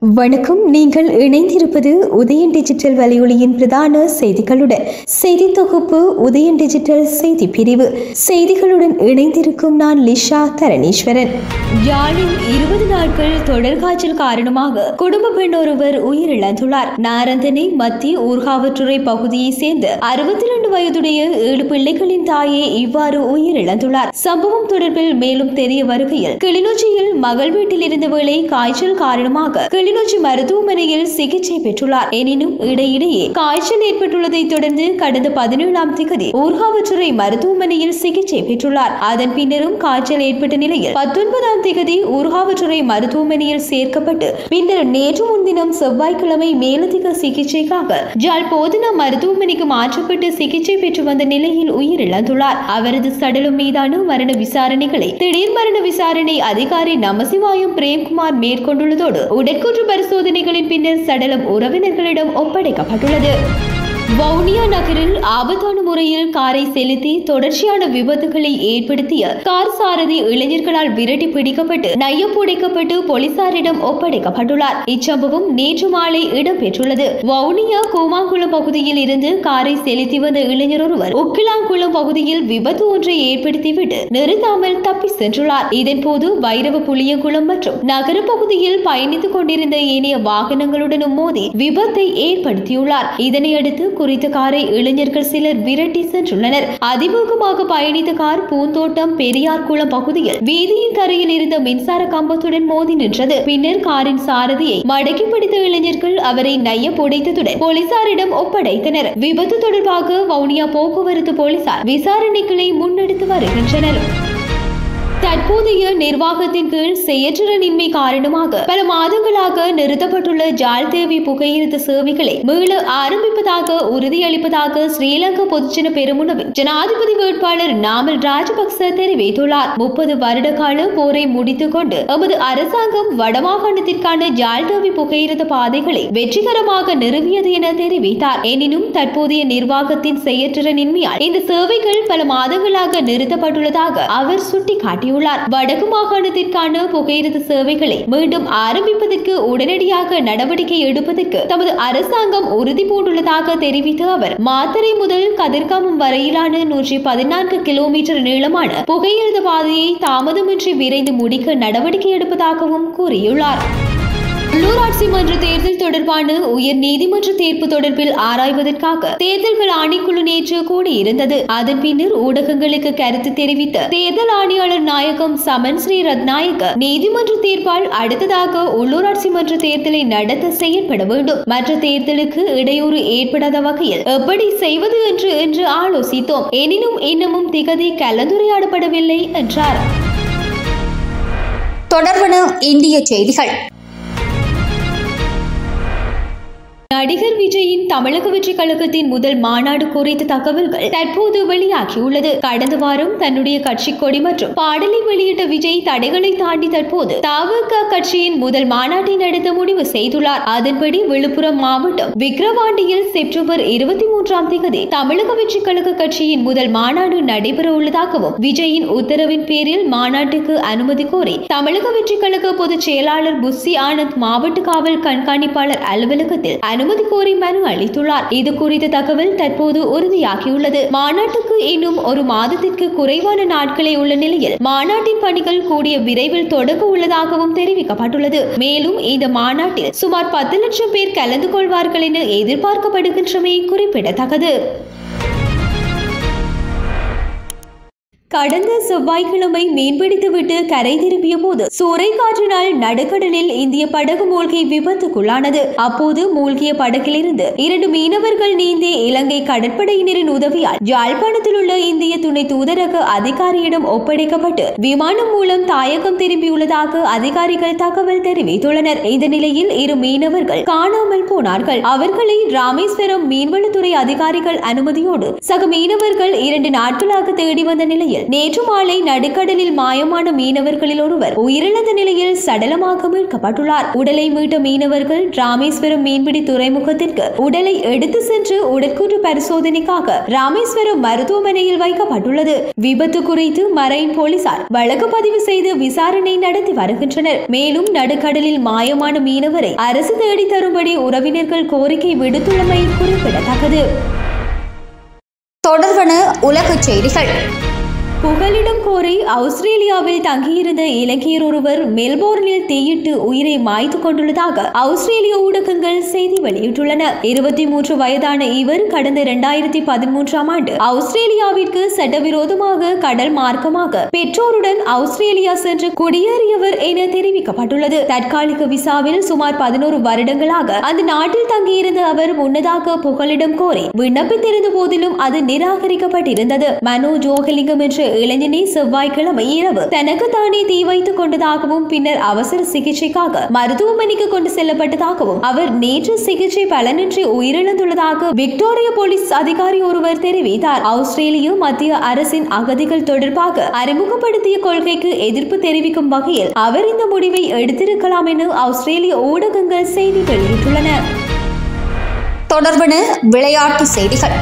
வணக்கம் நீங்கள் இணைந்திருப்பது உதயன் டிஜிட்டல் வலையொலியின் பிரதான செய்திகளுடன் செய்தி தொகுப்பு உதயன் டிஜிட்டல் செய்தி பிரிவு செய்திகளுடன் இணைந்திருக்கும் நான் லிஷா தரணீஸ்வரன் யாழில் இருபது நாட்கள் தொடர் காய்ச்சல் காரணமாக குடும்ப பெண் ஒருவர் உயிரிழந்துள்ளார் நாரந்தனை மத்திய ஊர்காவற்றுறை பகுதியை சேர்ந்த அறுபத்தி ரெண்டு வயதுடைய ஏழு பிள்ளைகளின் தாயே இவ்வாறு உயிரிழந்துள்ளார் சம்பவம் தொடர்பில் மேலும் தெரிய வருகையில் கிளிநொச்சியில் மகள் வீட்டில் இருந்த வேளை காய்ச்சல் காரணமாக கிளிநொச்சி மருத்துவமனையில் சிகிச்சை பெற்றுள்ளார் எனினும் இடையிடையே காய்ச்சல் ஏற்பட்டுள்ளதை தொடர்ந்து கடந்த பதினேழாம் திகதி ஊர்காவற்றுறை மருத்துவமனையில் சிகிச்சை பெற்றுள்ளார் அதன் பின்னரும் காய்ச்சல் ஏற்பட்ட நிலையில் பத்தொன்பதாம் திகதி ஊர்காவற்றுறை மருத்துவமனையில் சேர்க்கப்பட்டு பின்னர் நேற்று முன்தினம் செவ்வாய்க்கிழமை மேலதிக சிகிச்சைக்காக ஜாழ் போதனா மருத்துவமனைக்கு மாற்றப்பட்டு சிகிச்சை பெற்று வந்த நிலையில் உயிரிழந்துள்ளார் அவரது சடலம் மீதான மரண விசாரணைகளை திடீர் மரண விசாரணை அதிகாரி நமசிவாயம் பிரேம்குமார் மேற்கொண்டுள்ளதோடு உடற்கூற்று பரிசோதனைகளின் பின்னர் சடலம் உறவினர்களிடம் ஒப்படைக்கப்பட்டுள்ளது வவுனியா நகரில் ஆபத்தான முறையில் காரை செலுத்தி தொடர்ச்சியான விபத்துகளை ஏற்படுத்திய கார் சாரதி இளைஞர்களால் விரட்டி பிடிக்கப்பட்டு நையம் புடைக்கப்பட்டு போலீசாரிடம் ஒப்படைக்கப்பட்டுள்ளார் இச்சம்பவம் நேற்று மாலை இடம்பெற்றுள்ளது வவுனியா கூமாங்குளம் பகுதியில் இருந்து காரை செலுத்தி வந்த இளைஞர் ஒருவர் உக்கிலாங்குளம் பகுதியில் விபத்து ஒன்றை ஏற்படுத்திவிட்டு நிறுத்தாமல் தப்பி சென்றுள்ளார் இதன்போது வைரவ புளியங்குளம் மற்றும் நகர பகுதியில் பயணித்துக் கொண்டிருந்த ஏனைய வாகனங்களுடனும் மோதி விபத்தை ஏற்படுத்தியுள்ளார் இதனையடுத்து குறித்த காரை இளைஞர்கள் சிலர் விரட்டி சென்றுள்ளனர் அதிவேகமாக பயணித்த கார் பூந்தோட்டம் பெரியார் குளம் பகுதியில் வீதியின் கரையில் இருந்த மின்சார கம்பத்துடன் மோதி நின்றது பின்னர் காரின் சாரதியை மடக்கி பிடித்த இளைஞர்கள் அவரை நைய புடைத்ததுடன் போலீசாரிடம் ஒப்படைத்தனர் விபத்து தொடர்பாக வவுனியா போக்குவரத்து போலீசார் விசாரணைகளை முன்னெடுத்து வருகின்றனர் தற்போதைய நிர்வாகத்தின் கீழ் செயற்றிறனின்மை காரணமாக பல மாதங்களாக நிறுத்தப்பட்டுள்ள ஜாழ் தேவி புகையிரத சேவைகளை மீள ஆரம்பிப்பதாக உறுதியளிப்பதாக ஸ்ரீலங்கா பொதுஜன பெருமுனவின் ஜனாதிபதி வேட்பாளர் நாமல் ராஜபக்ச தெரிவித்துள்ளார் முப்பது வருட கால போரை முடித்துக் கொண்டு எமது அரசாங்கம் வடமாகாணத்திற்கான ஜாழ் தேவி புகையிரத பாதைகளை வெற்றிகரமாக நிறுவியது என தெரிவித்தார் எனினும் தற்போதைய நிர்வாகத்தின் செயற்றிறனின்மையால் இந்த சேவைகள் பல மாதங்களாக நிறுத்தப்பட்டுள்ளதாக அவர் சுட்டிக்காட்டியுள்ளார் வடக்கு மாகாணத்திற்கான புகையிரத சேவைகளை மீண்டும் ஆரம்பிப்பதற்கு உடனடியாக நடவடிக்கை எடுப்பதற்கு தமது அரசாங்கம் உறுதி பூண்டுள்ளதாக தெரிவித்த அவர் மாத்தறை முதல் கதிர்காமம் வரையிலான நூற்றி பதினான்கு கிலோமீட்டர் நீளமான புகையிரத பாதையை தாமதமின்றி விரைந்து முடிக்க நடவடிக்கை எடுப்பதாகவும் கூறியுள்ளார் உள்ளூராட்சி மன்ற தேர்தல் தொடர்பான உயர் நீதிமன்ற தீர்ப்பு தொடர்பில் ஆராய்வதற்காக தேர்தல்கள் ஆணைக்குழு நேற்று கூடியிருந்தது அதன் பின்னர் ஊடகங்களுக்கு கருத்து தெரிவித்த தேர்தல் ஆணையாளர் நாயகம் சமன் ஸ்ரீ ரத்நாயக்க நீதிமன்ற தீர்ப்பால் அடுத்ததாக உள்ளூராட்சி மன்ற தேர்தலை நடத்த செயல்பட வேண்டும் மற்ற தேர்தலுக்கு இடையூறு ஏற்படாத வகையில் எப்படி செய்வது என்று இன்று ஆலோசித்தோம் எனினும் இன்னமும் திகதி கலந்துரையாடப்படவில்லை என்றார் தொடர்பன இந்திய செய்திகள் நடிகர் விஜயின் தமிழக வெற்றி கழகத்தின் முதல் மாநாடு குறித்த தகவல்கள் தற்போது வெளியாகியுள்ளது கடந்த வாரம் தன்னுடைய கட்சி கொடி மற்றும் பாடலை வெளியிட்ட விஜய் தடைகளை தாண்டி தற்போது தவக கட்சியின் முதல் மாநாட்டை நடத்த முடிவு செய்துள்ளார் அதன்படி விழுப்புரம் மாவட்டம் விக்கிரவாண்டியில் செப்டம்பர் இருபத்தி மூன்றாம் தேதி தமிழக வெற்றி கழக கட்சியின் முதல் மாநாடு நடைபெற உள்ளதாகவும் விஜயின் உத்தரவின் பேரில் மாநாட்டுக்கு அனுமதி கோரி தமிழக வெற்றி கழக பொதுச் செயலாளர் புஸ்ஸி ஆனந்த் மாவட்ட காவல் கண்காணிப்பாளர் அலுவலகத்தில் அனுமதி கோரி மனு அளித்துள்ளார் இது குறித்த தகவல் தற்போது உறுதியாகியுள்ளது மாநாட்டுக்கு இன்னும் ஒரு மாதத்திற்கு குறைவான நாட்களே உள்ள நிலையில் மாநாட்டின் பணிகள் கூடிய விரைவில் தொடங்க உள்ளதாகவும் தெரிவிக்கப்பட்டுள்ளது மேலும் இந்த மாநாட்டில் சுமார் பத்து லட்சம் பேர் கலந்து கொள்வார்கள் என எதிர்பார்க்கப்படுகின்றமை குறிப்பிடத்தக்கது கடந்த செவ்வாய்க்கிழமை மீன்பிடித்துவிட்டு கரை திரும்பிய போது சூறைக்காற்றினால் நடுக்கடலில் இந்திய படகு மூழ்கி விபத்துக்குள்ளானது அப்போது மூழ்கிய படகிலிருந்து இரண்டு மீனவர்கள் நீந்தி இலங்கை கடற்படையினரின் உதவியால் யாழ்ப்பாணத்தில் உள்ள இந்திய துணை தூதரக அதிகாரியிடம் ஒப்படைக்கப்பட்டு விமானம் மூலம் தாயகம் திரும்பியுள்ளதாக அதிகாரிகள் தகவல் தெரிவித்துள்ளனர் இந்த நிலையில் இரு மீனவர்கள் காணாமல் போனார்கள் அவர்களை ராமேஸ்வரம் மீன்வளத்துறை அதிகாரிகள் அனுமதியோடு சக மீனவர்கள் இரண்டு நாட்களாக தேடி வந்த நிலையில் நேற்று மாலை நடுக்கடலில் மாயமான மீனவர்களில் ஒருவர் உயிரிழந்த நிலையில் சடலமாக மீட்கப்பட்டுள்ளார் உடலை மீட்ட மீனவர்கள் ராமேஸ்வரம் மீன்பிடி துறைமுகத்திற்கு உடலை எடுத்து சென்று உடற்கூற்று பரிசோதனைக்காக ராமேஸ்வரம் மருத்துவமனையில் வைக்கப்பட்டுள்ளது விபத்து குறித்து மரைன் போலீசார் வழக்கு பதிவு செய்து விசாரணை நடத்தி வருகின்றனர் மேலும் நடுக்கடலில் மாயமான மீனவரை அரசு தேடி தரும்படி உறவினர்கள் கோரிக்கை விடுத்துள்ளமை குறிப்பிடத்தக்கது தொடர்வன உலகச் செய்திகள் புகலிடம் கோரி ஆஸ்திரேலியாவில் தங்கியிருந்த இலங்கையர் ஒருவர் மெல்போர்னில் தீயிட்டு உயிரை மாய்த்து கொண்டுள்ளதாக ஆஸ்திரேலிய ஊடகங்கள் செய்தி வெளியிட்டுள்ளன இருபத்தி மூன்று வயதான இவர் கடந்த இரண்டாயிரத்தி பதிமூன்றாம் ஆண்டு ஆஸ்திரேலியாவிற்கு சட்டவிரோதமாக கடல் மார்க்கமாக பெற்றோருடன் ஆஸ்திரேலியா சென்று குடியேறியவர் என தெரிவிக்கப்பட்டுள்ளது தற்காலிக விசாவில் சுமார் பதினோரு வருடங்களாக அந்த நாட்டில் தங்கியிருந்த அவர் முன்னதாக புகலிடம் கோரி விண்ணப்பித்திருந்த போதிலும் அது நிராகரிக்கப்பட்டிருந்தது மனோ ஜோகலிங்கம் என்ற இளைஞனை செவ்வாய்க்கிழமை இரவு தனக்கு தானே தீ வைத்துக் கொண்டதாகவும் பின்னர் அவசர சிகிச்சைக்காக மருத்துவமனைக்கு கொண்டு செல்லப்பட்டதாகவும் அவர் நேற்று சிகிச்சை பலனின்றி உயிரிழந்துள்ளதாக விக்டோரியா போலீஸ் அதிகாரி ஒருவர் தெரிவித்தார் ஆஸ்திரேலிய மத்திய அரசின் அகதிகள் தொடர்பாக அறிமுகப்படுத்திய கொள்கைக்கு எதிர்ப்பு தெரிவிக்கும் வகையில் அவர் இந்த முடிவை எடுத்திருக்கலாம் என ஆஸ்திரேலிய ஊடகங்கள் செய்தி வெளியிட்டுள்ளன தொடர்வன விளையாட்டு செய்திகள்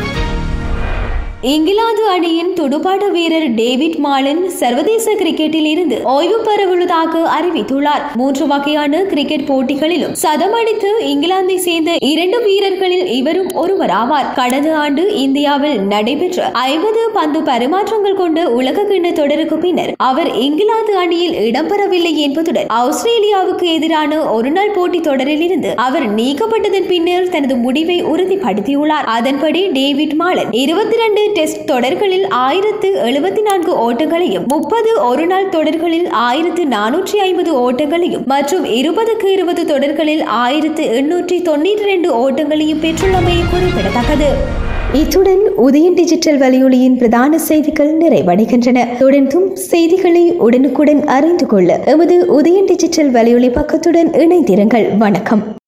இங்கிலாந்து அணியின் துடுப்பாட்ட வீரர் டேவிட் மாலன் சர்வதேச கிரிக்கெட்டில் இருந்து ஓய்வு பெறவுள்ளதாக அறிவித்துள்ளார் மூன்று வகையான கிரிக்கெட் போட்டிகளிலும் சதம் அடித்து இங்கிலாந்தை சேர்ந்த இரண்டு வீரர்களில் இவரும் ஒருவராவார் கடந்த ஆண்டு இந்தியாவில் நடைபெற்ற ஐம்பது பந்து பரிமாற்றங்கள் கொண்ட உலக கிண்ண தொடருக்கு பின்னர் அவர் இங்கிலாந்து அணியில் இடம்பெறவில்லை என்பதுடன் ஆஸ்திரேலியாவுக்கு எதிரான ஒருநாள் போட்டி தொடரில் இருந்து அவர் நீக்கப்பட்டதன் பின்னர் தனது முடிவை உறுதிப்படுத்தியுள்ளார் அதன்படி டேவிட் மாலன் இருபத்தி இரண்டு டெஸ்ட் தொடர்களில் ஆயிரத்து எழுபத்தி நான்கு ஓட்டங்களையும் முப்பது ஒருநாள் தொடர்களில் ஆயிரத்து நானூற்றி ஐம்பது ஓட்டங்களையும் மற்றும் இருபதுக்கு இருபது தொடர்களில் ஆயிரத்து எண்ணூற்றி தொண்ணூற்றி ரெண்டு ஓட்டங்களையும் பெற்றுள்ளமை குறிப்பிடத்தக்கது இத்துடன் உதயன் டிஜிட்டல் வலையொலியின் பிரதான செய்திகள் நிறைவடைகின்றன தொடர்ந்தும் செய்திகளை உடனுக்குடன் அறிந்து கொள்ள எமது உதயன் டிஜிட்டல் வலையொலி பக்கத்துடன் இணைந்திருங்கள் வணக்கம்